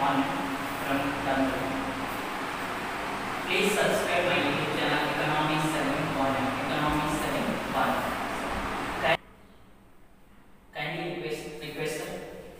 one from Tandoor. Please subscribe my YouTube channel Economics 7.1 Economics 7.1 Kind- Kindly request request sir.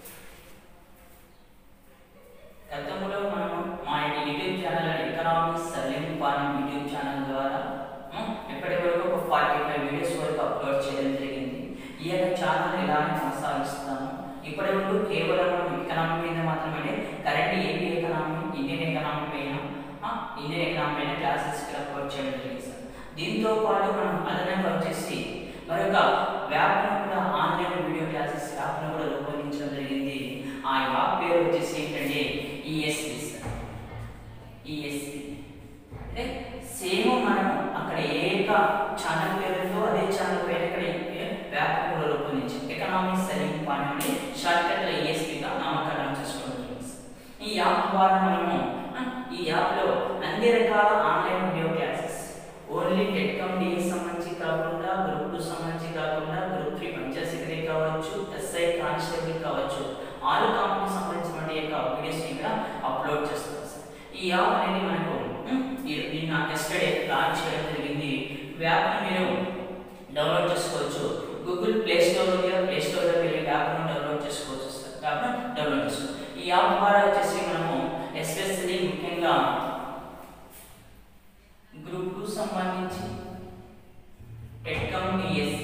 గతంలో మనం మా YouTube channel economics Saleem పాన్ YouTube channel ద్వారా ఉం, ఇప్పటి వరకు ఒక ఫార్టీ ఫైవ్ వీడియోస్ వరకు అప్లోడ్ చేయడం జరిగింది ఈ యొక్క ఛానల్ ఇలానే కొనసాగిస్తాము ఇప్పటి వరకు కేవలం మనం ఎకనామీ మీద మాత్రమే current AP economy Indian economy పైన ఆ, ఇండియన్ ఎకనామీ పైన క్లాసెస్ అప్లోడ్ చేయడం జరిగింది సార్ దీంతో పాటు మనం అదనంగా వచ్చేసి మరొక యాప్ను కూడా ఆన్లైన్ వీడియో క్లాసెస్ యాప్ను కూడా రూపొందించడం జరిగింది ఆ యాప్ పేరు వచ్చేసి ఏంటంటే ఈఎస్పి సార్ ఈఎస్పి అంటే సేమ్ మనం అక్కడ ఏ యొక్క ఛానల్ పేరుతో అదే ఛానల్ పేరు ఇక్కడ యాప్ కూడా రూపొందించాం ఎకనామిక్స్ సెల్లింగ్ పాయింట్ నుండి షార్ట్ కట్ లో ఈఎస్పిగా నామకరణం చేసుకోవడం జరిగింది సార్. ఈ యాప్ ద్వారా మనము ఆ, ఈ యాప్ లో అన్ని రకాల online video classes only TET cum DSC సంబంధించి కాకుండా గ్రూప్ టూ సంబంధించి కాకుండా గ్రూప్ త్రీ పంచాయత్ సెక్రటరీ కావచ్చు ఎస్ఐ కానిస్టేబుల్ కావచ్చు ఆల్ కంపెనీ సంబంధించిన యొక్క వీడియోస్ ఇక్కడ అప్లోడ్ చేస్తాం సార్ ఈ యాప్ అనేది మనకు ఉమ్, ఈ- నిన్న ఎస్టర్డే లాంచ్ చేయడం జరిగింది యాప్ని మీరు డౌన్లోడ్ చేసుకోవచ్చు గూగుల్ ప్లే స్టోర్ లేదా ప్లే స్టోర్లోకి వెళ్ళి యాప్ను డౌన్లోడ్ చేసుకోవచ్చు సార్ యాప్ను డౌన్లోడ్ చేసుకోవచ్చు ఈ యాప్ ద్వారా వచ్చేసి మనము ఎస్పెషల్లీ ముఖ్యంగా గ్రూప్ టూ సంబంధించి TET cum DSC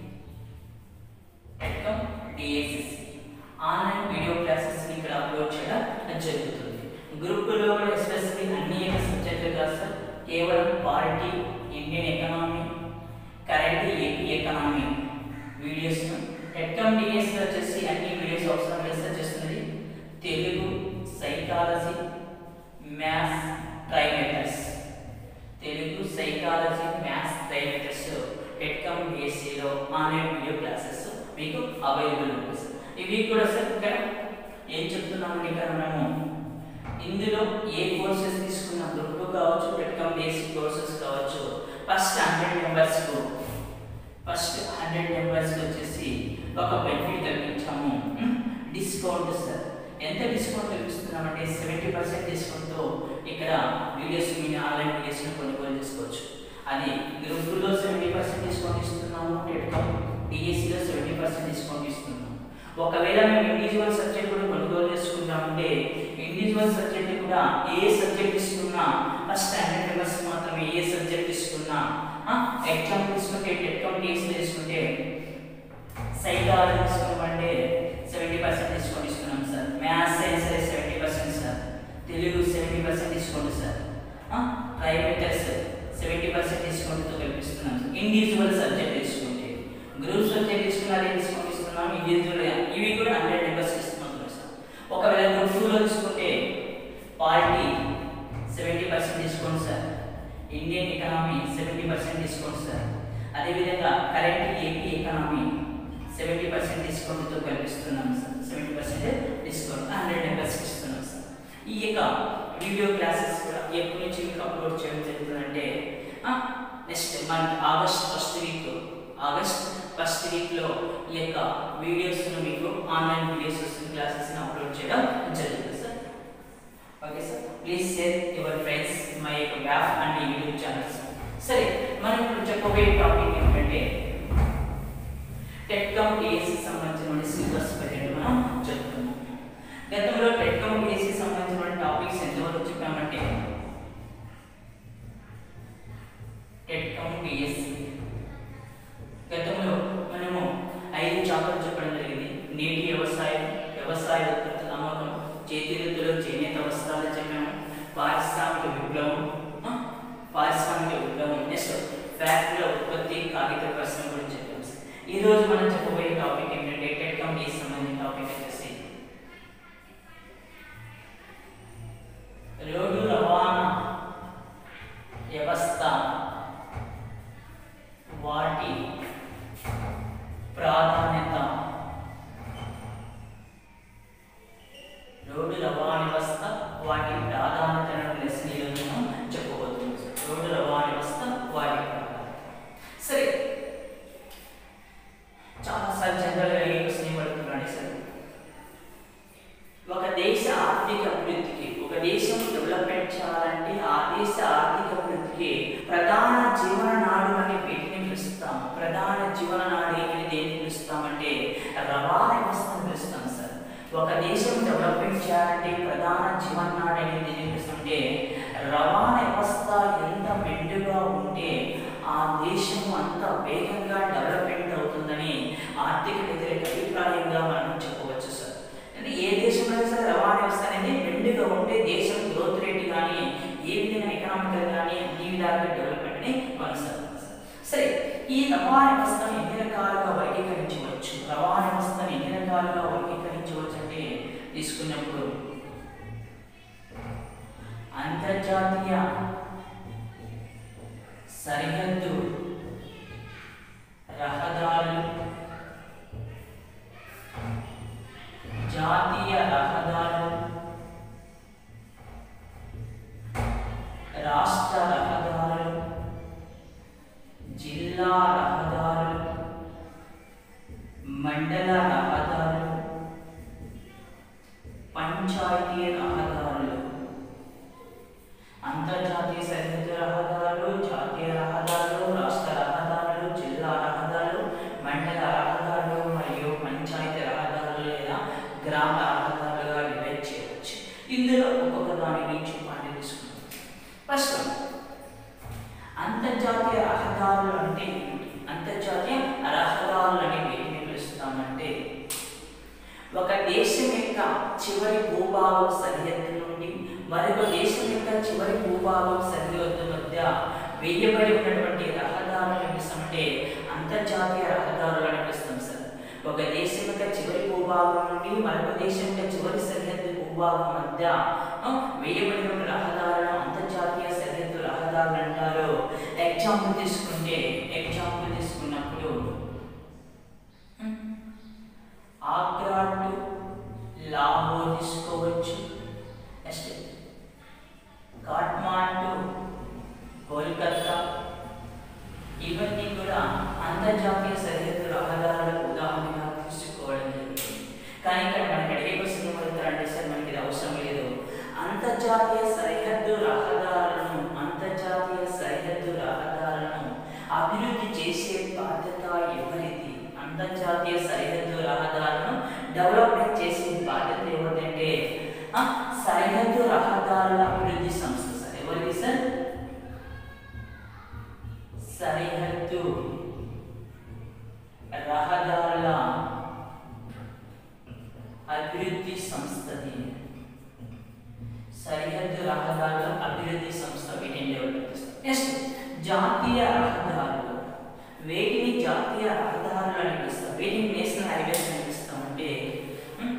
TET cum DSC online video classes ఇక్కడ అప్లోడ్ చేయడం జరుగుతుంది గ్రూప్ టూలో కూడా ఎస్పెషల్లీ అన్ని సబ్జెక్టులు కాదు సార్ కేవలం polity Indian economy current AP economy videos TET cum DSC వచ్చేసి అన్ని వీడియోస్ అవసరం లేదు సార్ చేస్తుంది తెలుగు సైకాలజీ మ్యాథ్స్ ట్రైమెటర్స్ తెలుగు సైకాలజీ మ్యాథ్స్ ట్రైమెటర్స్ టెట్కమ్ డిఎస్సిలో ఆన్లైన్ వీడియో క్లాసెస్ మీకు అవైలబుల్ ఉంటుంది సార్ ఇవి కూడా సార్ ఇక్కడ ఏం చెప్తున్నామంటే ఇక్కడ మనము ఇందులో ఏ కోర్సెస్ తీసుకున్న గ్రూప్ కావచ్చు టెట్కమ్ డిఎస్సి కోర్సెస్ కావచ్చు ఫస్ట్ హండ్రెడ్ మెంబర్స్కు ఫస్ట్ హండ్రెడ్ మెంబర్స్కి వచ్చేసి ఒక బెనిఫిట్ కల్పించాము డిస్కౌంట్ సార్ ఎంత డిస్కౌంట్ కల్పిస్తున్నామంటే సెవెంటీ పర్సెంట్ డిస్కౌంట్తో ఇక్కడ వీడియోస్ మీద ఆన్లైన్ వీడియోస్ని కొనుగోలు చేసుకోవచ్చు అది గ్రూప్ టూలో సెవెంటీ పర్సెంట్ డిస్కౌంట్ ఇస్తున్నాము టెట్కమ్ డిఎస్సిలో సెవెంటీ పర్సెంట్ డిస్కౌంట్ ఇస్తున్నాము ఒకవేళ మేము ఇండివిజువల్ సబ్జెక్ట్ కూడా కొనుగోలు చేసుకుంటామంటే ఇండివిజువల్ సబ్జెక్ట్ కూడా ఏ సబ్జెక్ట్ తీసుకున్నా ఫస్ట్ హండ్రెడ్ మెంబర్స్ మాత్రమే ఏ సబ్జెక్ట్ తీసుకున్నా ఎగ్జామ్ తీసుకుంటే టెట్కమ్ డిఎస్సి తీసుకుంటే సైకాలజీ తీసుకోమంటే సెవెంటీ పర్సెంట్ డిస్కౌంట్ ఇస్తున్నాం sir maths science seventy percent sir Telugu seventy percent discount sir ప్రైవేటర్స్ సెవెంటీ పర్సెంట్ డిస్కౌంట్తో కల్పిస్తున్నాం సార్ ఇండివిజువల్ సబ్జెక్ట్ తీసుకుంటే గ్రూప్ సబ్జెక్ట్ తీసుకున్న అదే డిస్కౌంట్ ఇస్తున్నాం ఇండివిజువల్ ఇవి కూడా హండ్రెడ్ మెంబర్స్ ఇస్తున్నాం సార్ ఒకవేళ గ్రూప్ టూలో తీసుకుంటే పార్టీ seventy percent discount sir Indian economy seventy percent discount sir అదేవిధంగా current AP economy seventy percent డిస్కౌంట్తో కల్పిస్తున్నాం sir seventy percent discount hundred మెంబర్స్కి ఇస్తున్నాం సార్ ఈ యొక్క వీడియో క్లాసెస్ కూడా ఎప్పటి నుంచి మీకు అప్లోడ్ చేయడం జరుగుతుందంటే next month August first week August first వీక్లో ఈ యొక్క వీడియోస్ను మీకు ఆన్లైన్ వీడియోస్ క్లాసెస్ని అప్లోడ్ చేయడం జరుగుతుంది sir okay sir please share your friends my యొక్క యాప్ అండ్ యూట్యూబ్ ఛానల్స్ సరే మనం ఇప్పుడు చెప్పబోయే టాపిక్ ఏంటంటే టెట్కమ్ డిఎస్సి సంబంధించిన సిలబస్ పైన మనం చెప్తున్నాం గతంలో టెట్కమ్ డిఎస్సి సంబంధించిన టాపిక్స్ ఎంతవరకు చెప్పామంటే టెట్కమ్ డిఎస్సి గతంలో మనము ఐదు చాప్టర్లు చెప్పడం జరిగింది నీటి వ్యవసాయం వ్యవసాయ ఉత్పత్తుల అమ్మకం చేతి వృత్తులు చేనేత వస్త్రాలు చెప్పాము పారిశ్రామిక విప్లవం ఆ, పారిశ్రామిక విప్లవం నెక్స్ట్ ఫ్యాక్టరీల ఉత్పత్తి కాగిత పరిశ్రమ గురించి చెప్పాము సార్. ఈ రోజు మనం చెప్పబోయే టాపిక్ ఏంటంటే టెట్కమ్ కి సంబంధించిన టాపిక్ వచ్చేసి రోడ్డు రవాణా వ్యవస్థ వాటి ప్రాధాన్యత రోడ్డు రవాణా వ్యవస్థ వాటి ప్రాధాన్యతను లెసన్ ఈరోజు మనం చెప్పబోతున్నాం సార్. రోడ్డు రవాణా వ్యవస్థ వాటి ప్రాధాన్యత సరే చాలా సార్లు జనరల్గా ఏ క్వశ్చన్ పడుతున్నాడు సార్ ఒక దేశ ఆర్థిక అభివృద్ధి చేయాలంటే ప్రధాన జీవనాడి అనేది ఏమిస్తుంటే రవాణా వ్యవస్థ ఎంత మెండుగా ఉంటే ఆ దేశం అంత వేగంగా డెవలప్మెంట్ అవుతుందని ఆర్థిక వ్యతిరేక అభిప్రాయంగా మనం చెప్పవచ్చు సార్ అంటే ఏ దేశంలో సరే రవాణా వ్యవస్థ అనేది మెండుగా ఉంటే దేశం గ్రోత్ రేట్ కానీ ఏ విధంగా ఎకనామికల్ కానీ అన్ని విధాలుగా డెవలప్మెంట్ ని కొనసాగుతుంది సార్ సరే ఈ రవాణా వ్యవస్థను ఎన్ని రకాలుగా వర్గీకరించవచ్చు రవాణా వ్యవస్థను ఎన్ని రకాలుగా వర్గీకరించవచ్చు అంటే తీసుకున్నప్పుడు అంతర్జాతీయ సరిహద్దు రహదారులు జాతీయ రహదారులు రాష్ట్ర రహదారులు జిల్లా రహదారులు మండల రహదారులు పంచాయతీ రహదారులు అంతర్జాతీయ సరిహద్దు రహదారులు జాతీయ రహదారులు రాష్ట్ర రహదారులు జిల్లా రహదారులు మండల రహదారులు మరియు పంచాయతీ రహదారులు లేదా గ్రామ రహదారులుగా డివైడ్ చేయవచ్చు ఇందులో ఒక్కొక్క దాని గురించి పాఠం తీసుకుందాం ఫస్ట్ అంతర్జాతీయ రహదారులు అంటే ఏమిటి అంతర్జాతీయ రహదారులు అని వేటిని పిలుస్తామంటే ఒక దేశం యొక్క చివరి భూభాగం సరిహద్దు నుండి మరొక దేశం యొక్క చివరి భూభాగం సరిహద్దు మధ్య వేయబడి ఉన్నటువంటి రహదారులను పిలుస్తామంటే అంతర్జాతీయ రహదారులు అని పిలుస్తాం సార్ ఒక దేశం యొక్క చివరి భూభాగం నుండి మరొక దేశం యొక్క చివరి సరిహద్దు భూభాగం మధ్య ఆ, వేయబడిన రహదారులను అంతర్జాతీయ సరిహద్దు రహదారులు అంటారు ఎగ్జాంపుల్ తీసుకుంటే ఎగ్జాంపుల్ తీసుకున్నప్పుడు ఉమ్, ఆగ్రా టు లాహోర్ తీసుకోవచ్చు నెక్స్ట్ కాట్మాండు కోల్కతా ఇవన్నీ కూడా అంతర్జాతీయ సరిహద్దు రహదారులకు ఉదాహరణగా తీసుకోవడం జరుగుతుంది కానీ ఇక్కడ మనకి అడిగే క్వశ్చన్ ఏమవుతారంటే సార్ మనకి ఇది అవసరం లేదు అంతర్జాతీయ సరిహద్దు రహదారులను అంతర్జాతీయ సరిహద్దు రహదారులను అభివృద్ధి చేసే బాధ్యత ఎవరిది అంతర్జాతీయ సరిహద్దు రహదారులను డెవలప్మెంట్ చేసే బాధ్యత ఎవరిదంటే ఆ, సరిహద్దు రహదారుల అభివృద్ధి సంస్థ సార్ ఎవరిది సార్ సరిహద్దు రహదారుల అభివృద్ధి సంస్థది సరిహద్దు రహదారుల అభివృద్ధి సంస్థ వీటిని డెవలప్ చేస్తారు నెక్స్ట్ జాతీయ రహదారులు వేటిని జాతీయ రహదారులు అని పిలుస్తారు వేటిని నేషనల్ హైవేస్ అని పిలుస్తామంటే ఉమ్,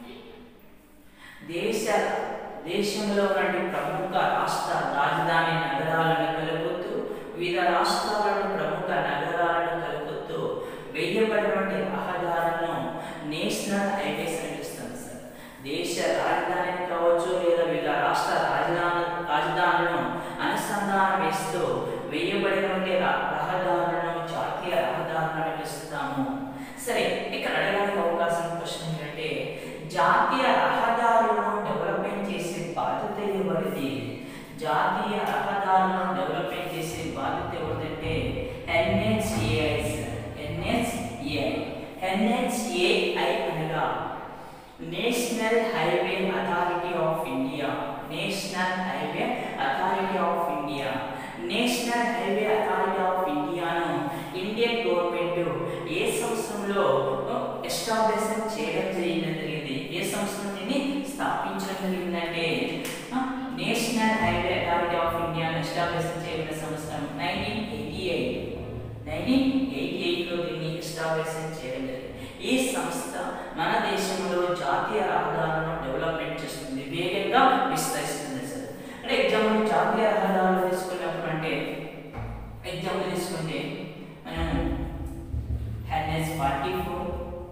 దేశ దేశంలో నుండి ప్రముఖ రాష్ట్ర రాజధాని నగరాలను కలుపుతూ వివిధ రాష్ట్రాలను ప్రముఖ నగరాలను కలుపుతూ వేయబడినటువంటి రహదారులను నేషనల్ హైవేస్ అని పిలుస్తాం సార్ దేశ రాజధానిని కావచ్చు లేదా వివిధ రాష్ట్ర రాజధాని రాజధానులను అనుసంధానం వేస్తూ వేయబడినటువంటి ర- రహదారులను జాతీయ రహదారులను అని పిలుస్తాము సరే ఇక్కడ అడగడానికి అవకాశం క్వశ్చన్ ఏంటంటే జాతీయ రహదారులను డెవలప్మెంట్ చేసే బాధ్యత ఎవరిది జాతీయ రహదారులను డెవలప్మెంట్ చేసే బాధ్యత ఎవరిదంటే ఎన్హెచ్ఏఐ ఎన్హెచ్ఏఐ ఎన్హెచ్ఏఐ అనగా national highway authority of India national highway authority of India national highway authority of ఇండియాను ఇండియన్ గవర్నమెంట్ ఏ సంవత్సరంలో ఎస్టాబ్లిష్ చేయడం జరిగింది ఏ సంవత్సరం దీన్ని స్థాపించడం జరిగిందంటే ఆ, నేషనల్ హైవే అథారిటీ ఆఫ్ ఇండియాను ఎస్టాబ్లిష్ చేయబడిన సంవత్సరం nineteen eighty eight nineteen eighty ఎయిట్లో దీన్ని ఎస్టాబ్లిష్ చేయడం జరిగింది ఈ సంస్థ మన దేశంలో జాతీయ రహదారులను డెవలప్మెంట్ చేస్తుంది వేగంగా విస్తరిస్తుంది సార్ అంటే ఎగ్జాంపుల్ జాతీయ రహదారులు తీసుకున్నప్పుడు అంటే ఎగ్జాంపుల్ తీసుకుంటే మనం NS forty four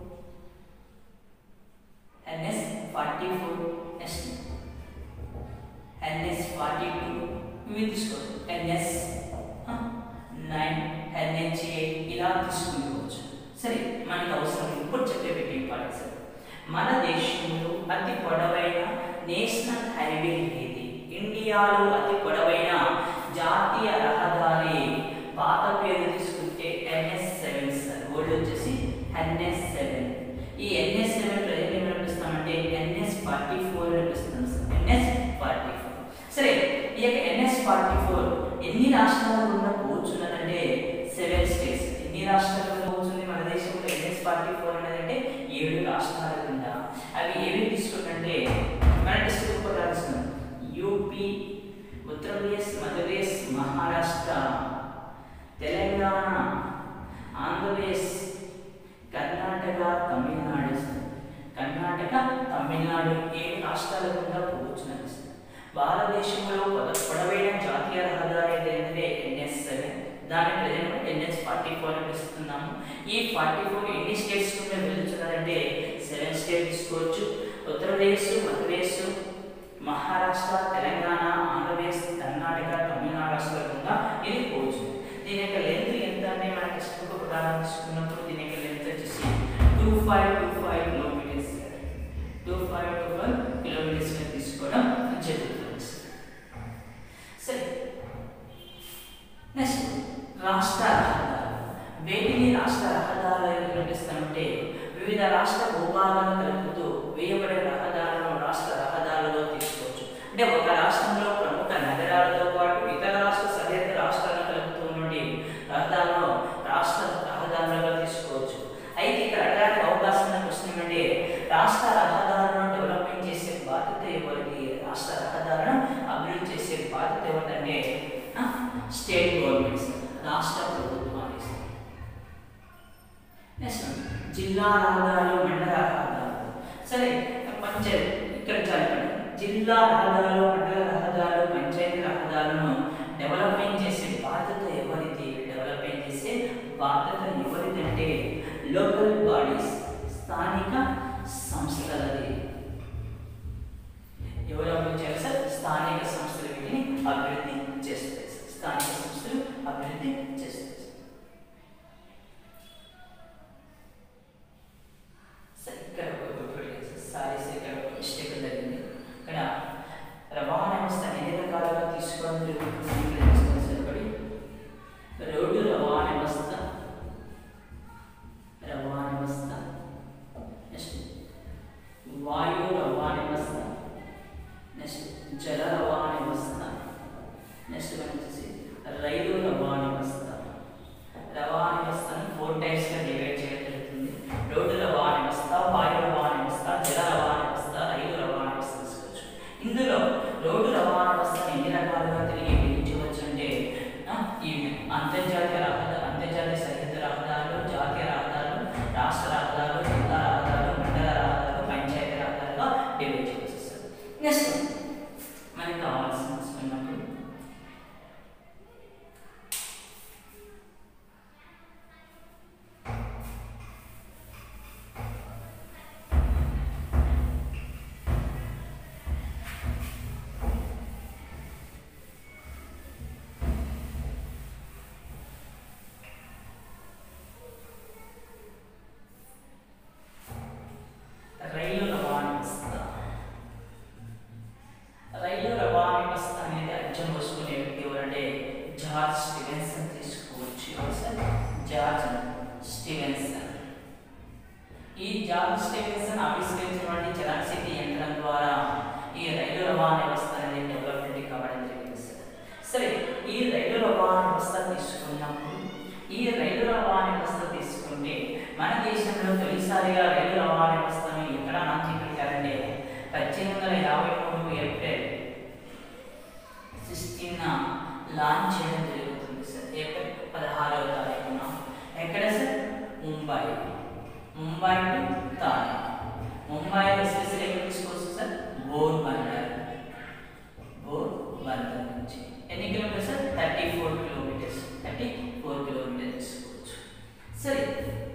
NS forty four next NS forty two ఇవి తీసుకోవచ్చు ఎన్ఎస్ నైన్ ఎన్హెచ్ఏ ఇలా తీసుకోవచ్చు సరే మనకి అవసరం ఇప్పుడు చెప్పే పెట్టి ఇంపార్టెన్స్ మన దేశంలో అతి పొడవైన నేషనల్ హైవే ఏది ఇండియాలో అతి పొడవైన జాతీయ రహదారి పాత పేరు తీసుకుంటే ఎన్ఎస్ సెవెన్ సార్ ఓల్డ్ వచ్చేసి ఎన్ఎస్ సెవెన్ ఈ ఎన్ఎస్ సెవెన్ ప్రజలు ఏమనిపిస్తామంటే ఎన్ఎస్ ఫార్టీ ఫోర్ అనిపిస్తుంది ఎన్ని రాష్ట్రాల గుండా పోవచ్చున్నదంటే సెవెన్ స్టేట్స్ ఎన్ని రాష్ట్రాల గుండా పోవచ్చుంది మన దేశంలో ఎన్ఎస్ ఫార్టీ ఫోర్ అనేది అంటే ఏడు రాష్ట్రాల గుండా అవి ఏవి తీసుకుంటే మన డిస్ట్రిక్ట్ కూడా రాస్తున్నాం యూపీ ఉత్తరప్రదేశ్ మధ్యప్రదేశ్ మహారాష్ట్ర తెలంగాణ ఆంధ్రప్రదేశ్ కర్ణాటక తమిళనాడు కర్ణాటక తమిళనాడు ఏ రాష్ట్రాల గుండా పోవచ్చున్నది భారతదేశంలో పొద- పొడవైన జాతీయ రహదారి ఏంటంటే ఎన్ఎస్ సెవెన్ దాని ప్రజెంట్ ఎన్ఎస్ ఫార్టీ ఫోర్ అని పిలుస్తున్నాము ఈ ఫార్టీ ఫోర్ ఎన్ని స్టేట్స్ గుండా వెళ్తున్నదంటే సెవెన్ స్టేట్ తీసుకోవచ్చు ఉత్తరప్రదేశ్ మధ్యప్రదేశ్ మహారాష్ట్ర తెలంగాణ ఆంధ్రప్రదేశ్ కర్ణాటక తమిళనాడు రాష్ట్రాల గుండా ఇది పోవచ్చు దీని యొక్క లెంత్ ఎంత అంటే మనకి టెక్స్ట్ ప్రకారం తీసుకున్నప్పుడు దీని యొక్క లెంత్ వచ్చేసి two five two five kilometres two five two five kilometres తీసుకోవడం జరుగుతుంది సరే నెక్స్ట్ రాష్ట్ర రహదారులు వేటిని రాష్ట్ర రహదారులు నిర్మిస్తామంటే వివిధ రాష్ట్ర భూభాగాలను కలుపుతూ వేయబడే రహదారులను రాష్ట్ర రహదారులలో తీసుకోవచ్చు అంటే ఒక రాష్ట్రంలో ప్రముఖ నగరాలతో పాటు ఇతర రాష్ట్ర సరిహద్దు రాష్ట్రాలను కలుపుతూ నుండి రహదారులను రాష్ట్ర రహదారులుగా తీసుకోవచ్చు అయితే ఇక్కడ అడగడానికి అవకాశం ఉన్న క్వశ్చన్ ఏమంటే రాష్ట్ర రహదారులను డెవలప్మెంట్ చేసే బాధ్యత ఎవరిది రాష్ట్ర రహదారులను అభివృద్ధి చేసే బాధ్యత ఎవరిదంటే ఆ, స్టేట్ గవర్నమెంట్స్ రాష్ట్ర ప్రభుత్వాలు నెక్స్ట్ జిల్లా రహదారులు మండల రహదారులు సరే పంచాయతీ ఇక్కడ చెప్పండి జిల్లా రహదారులు మండల రహదారులు పంచాయతీ రహదారులను డెవలప్మెంట్ చేసే బాధ్యత ఎవరిది డెవలప్మెంట్ చేసే బాధ్యత ఎవరిది అంటే లోకల్ బాడీస్ స్థానిక సంస్థలది ఎవరు అభివృద్ధి చేయాలి సార్ స్థానిక సంస్థలు వీటిని అభివృద్ధి చేస్తాయి సార్ స్థానిక సంస్థలు అభివృద్ధి చేస్తాయి సార్. సార్ ఇక్కడ ఒక- ఒక- ఒక- సారీ సార్ ఇక్కడ ఒక మిస్టేక్ జరిగింది ఇక్కడ రవాణా వ్యవస్థ ఎన్ని రకాలుగా తీసుకోవడం జరుగుతుంది ఇక్కడ చూసుకోండి సార్ ఒకటి రోడ్డు రవాణా వ్యవస్థ రవాణా వ్యవస్థ నెక్స్ట్ వాయు రవాణా వ్యవస్థ నెక్స్ట్ జల రవాణా వ్యవస్థ నెక్స్ట్ మనం వచ్చేసి రైలు రవాణా వ్యవస్థ రవాణా వ్యవస్థను ఫోర్ టైప్స్గా డివైడ్ చేయడం జరుగుతుంది రోడ్డు రవాణా వ్యవస్థ వాయు రవాణా వ్యవస్థ జల రవాణా వ్యవస్థ రైలు రవాణా వ్యవస్థ తీసుకోవచ్చు ఇందులో రోడ్డు రవాణా వ్యవస్థను ఎన్ని రకాలుగా తిరిగి విభజించవచ్చు అంటే ఆ, ఈ అంతర్జాతీయ రహదారు అంతర్జాతీయ సరిహద్దు రహదారులు జాతీయ రహదారులు రాష్ట్ర రహదారులు జిల్లా రహదారులు మండల రహదారులు పంచాయతీ రహదారులుగా డివైడ్ చేయవచ్చు సార్ నెక్స్ట్ మనకి కావాల్సిన తీసుకున్నప్పుడు రైలు రవాణా వ్యవస్థ రైలు రవాణా వ్యవస్థ అనేది అర్థం వస్తుకునే వ్యక్తి ఎవరంటే జార్జ్ స్టీవెన్సన్ తీసుకోవచ్చు ఎవరు సార్ జార్జ్ స్టీవెన్సన్ ఈ జార్జ్ స్టీవెన్సన్ ఆవిష్కరించినటువంటి చలనశక్తి యంత్రం ద్వారా ఈ రైలు రవాణా వ్యవస్థ అనేది డెవలప్మెంట్ కావడం జరిగింది సార్ సరే ఈ రైలు రవాణా వ్యవస్థ తీసుకున్నప్పుడు ఈ రైలు రవాణా వ్యవస్థ తీసుకుంటే మన దేశంలో తొలిసారిగా రైలు రవాణా వ్యవస్థను ఎక్కడ లాంచ్ పెట్టారంటే పద్దెనిమిది వందల యాభై మూడు ఏప్రిల్ సిక్స్టీన్ లాంచ్ చేయడం జరుగుతుంది సార్ ఏప్రిల్ పదహారవ తారీఖున ఎక్కడ sir Mumbai Mumbai to Thane Mumbai special ఎక్కడ తీసుకోవచ్చు సార్ బోర్ బందర్ బోర్ బందర్ నుంచి ఎన్ని kilometres sir thirty four kilometres thirty four kilometres తీసుకోవచ్చు సరే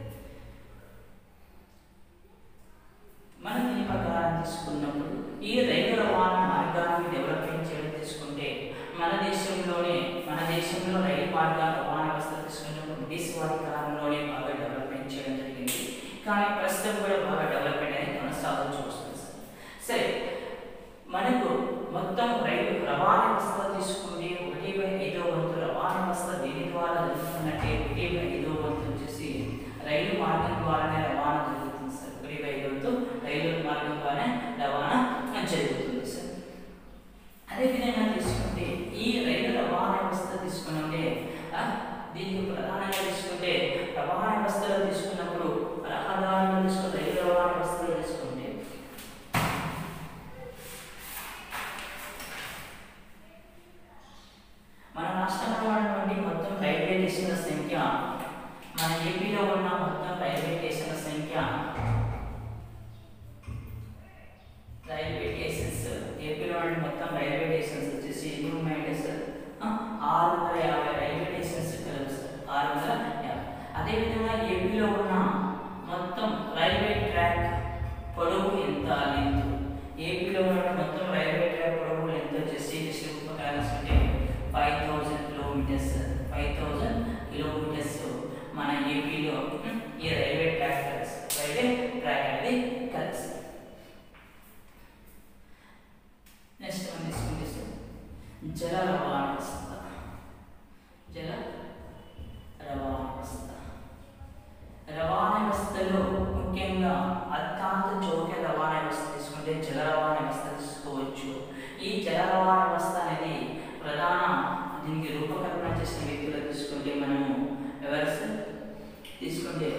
మనం దీని ప్రకారం తీసుకున్నప్పుడు ఈ రైలు రవాణా మార్గాన్ని డెవలప్మెంట్ చేయడం తీసుకుంటే మన దేశంలోనే మన దేశంలో రైలు మార్గాల రవాణా వ్యవస్థ తీసుకున్నప్పుడు బ్రిటిష్ వారి కాలంలోనే బాగా డెవలప్మెంట్ చేయడం జరిగింది కానీ ప్రస్తుతం కూడా బాగా డెవలప్మెంట్ అనేది కొనసాగుతూ వస్తుంది సార్. సరే మనకు మొత్తం రైలు రవాణా వ్యవస్థ తీసుకుంటే ఒకటి బై ఐదో వంతు రవాణా వ్యవస్థ దేని ద్వారా జరుగుతుందంటే ఒకటి బై ఐదో వంతు వచ్చేసి రైలు మార్గం ద్వారానే రవాణా జరుగుతుంది సార్ ఒకటి బై ఐదో వంతు రైలు మార్గం ద్వారానే రవాణా జరుగుతుంది సార్ అదేవిధంగా తీసుకుంటే ఈ రైలు రవాణా వ్యవస్థ తీసుకుంటే రైల్వే స్టేషన్ల సంఖ్య మన ఏపీలో ఉన్న మొత్తం రైల్వే స్టేషన్ల సంఖ్య రైల్వే స్టేషన్స్ ఏపీలో ఉన్న మొత్తం రైల్వే స్టేషన్స్ వచ్చేసి ఎన్ని ఉన్నాయంటే సార్ ఆ, ఆరు వందల యాభై రైల్వే స్టేషన్స్ కలవు సార్ ఆరు వందల యాభై అదేవిధంగా ఏపీలో ఉన్న మొత్తం రైల్వే ట్రాక్ పొడవు ఎంత లెంత్ ఏపీలో ఉన్న మొత్తం రైల్వే ట్రాక్ పొడవు లెంత్ వచ్చేసి జస్ట్ అంటే five thousand kilometres five thousand kilometres మన ఏపీలో ఉమ్, ఈ రైల్వే ట్రాక్ కలదు సార్. రైల్వే ట్రాక్ అనేది కలదు సార్. నెక్స్ట్ మనం తీసుకుంటే సార్ జల రవాణా వ్యవస్థ జల రవాణా వ్యవస్థ రవాణా వ్యవస్థలో ముఖ్యంగా అత్యంత చౌక రవాణా వ్యవస్థ తీసుకుంటే జల రవాణా వ్యవస్థ తీసుకోవచ్చు ఈ జల రవాణా వ్యవస్థ అనేది ప్రధాన దీనికి రూపకల్పన చేసిన వ్యక్తులు తీసుకుంటే మనము ఎవరు సార్? తీసుకుంటే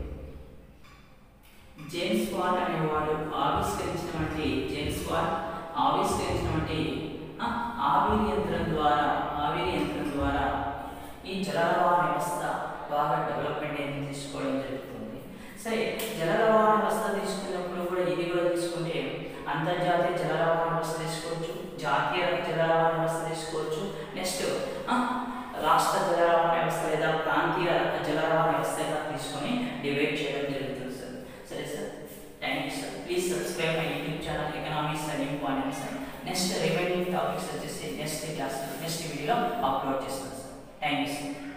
జేమ్స్ వాట్ అనేవాడు ఆవిష్కరించినటువంటి జేమ్స్ వాట్ ఆవిష్కరించినటువంటి ఆ, ఆవిరి యంత్రం ద్వారా ఆవిరి యంత్రం ద్వారా ఈ జల రవాణా వ్యవస్థ బాగా డెవలప్మెంట్ అనేది తీసుకోవడం జరుగుతుంది సరే జల రవాణా వ్యవస్థ తీసుకున్నప్పుడు కూడా ఇది కూడా తీసుకుంటే అంతర్జాతీయ జల రవాణా వ్యవస్థ తీసుకోవచ్చు జాతీయ జల రవాణా వ్యవస్థ తీసుకోవచ్చు నెక్స్ట్ రాష్ట్ర జల రవాణా వ్యవస్థ లేదా ప్రాంతీయ జల రవాణా వ్యవస్థగా తీసుకొని డివైడ్ చేయడం జరుగుతుంది సార్ సరే sir thank you sir please subscribe my YouTube channel economics and important sir next remaining topics వచ్చేసి నెక్స్ట్ క్లాస్ నెక్స్ట్ వీడియోలో అప్లోడ్ చేస్తాను సార్ థ్యాంక్ యూ సార్